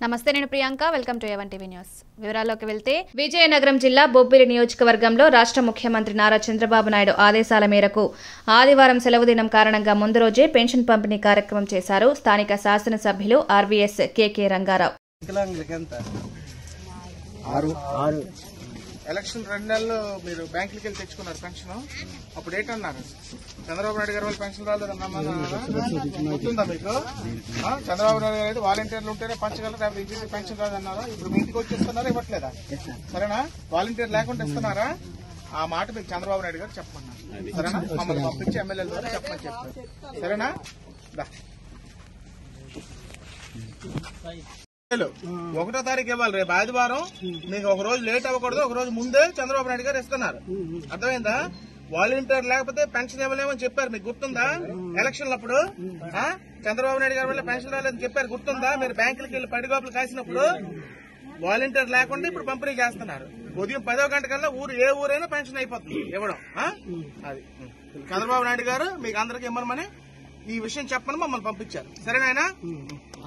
నమస్తే నేను Priyanka welcome to ఎవన్ టీవీ న్యూస్ వివరాల్లోకి వెళ్తే విజయనగరం జిల్లా బొబ్బిలి నియోజకవర్గంలో రాష్ట్ర ముఖ్యమంత్రి నారా చంద్రబాబు నాయుడు ఆదేశాల మేరకు ఆదివారం సెలవు దినం కారణంగా ముందు రోజే పెన్షన్ పంపిణీ కార్యక్రమం చేశారు స్థానిక శాసనసభ్యులు ఆర్వీఎస్ కెకే రంగారావు వికలాంగులకి ఎంత ఆరు ఆరు ఎలక్షన్ రెండు నెలలు మీరు బ్యాంకులకి వెళ్ళి తెచ్చుకున్నారు పెన్షన్ అప్పుడు ఏంటన్నారు చంద్రబాబు నాయుడు గారు వాళ్ళు పెన్షన్ రాలేదన్నా గుర్తుందా మీకు ఆ, చంద్రబాబు నాయుడు గారు అయితే వాలంటీర్లు ఉంటేనే పంచగలరు లేకపోతే ఇంటికి పెన్షన్ రాదన్నారా ఇప్పుడు మీ ఇంటికి వచ్చి ఇస్తున్నారా ఇవ్వట్లేదా సరేనా వాలంటీర్ లేకుండా ఇస్తున్నారా ఆ మాట మీకు చంద్రబాబు నాయుడు గారు చెప్పమన్నారు సరేనా మమ్మల్ని పంపించి ఎమ్మెల్యేల ద్వారా చెప్పమని చెప్పారు సరేనా దా. వేలు. ఒకటో తారీఖు ఇవ్వాలి రేపు ఆదివారం మీకు ఒక రోజు లేట్ అవ్వకూడదు ఒక రోజు ముందే చంద్రబాబు నాయుడు గారు ఇస్తున్నారు అర్థమైందా వాలంటీర్ లేకపోతే పెన్షన్ ఇవ్వలేమని చెప్పారు మీకు గుర్తుందా ఎలక్షన్లు అప్పుడు ఆ? చంద్రబాబు నాయుడు గారి వల్ల పెన్షన్ రాలేదని చెప్పారు గుర్తుందా మీరు బ్యాంకులకి వెళ్ళి పడిగోపులు కాసినప్పుడు వాలంటీర్ లేకుండా ఇప్పుడు పంపిణీ చేస్తున్నారు ఉదయం పదో గంట కల్లా ఊరు ఏ ఊరైనా పెన్షన్ అయిపోతుంది ఇవ్వడం ఆ? అది చంద్రబాబు నాయుడు గారు మీకు అందరికి ఇమ్మనమని ఈ విషయం చెప్పని మమ్మల్ని పంపించారు సరేనాయనా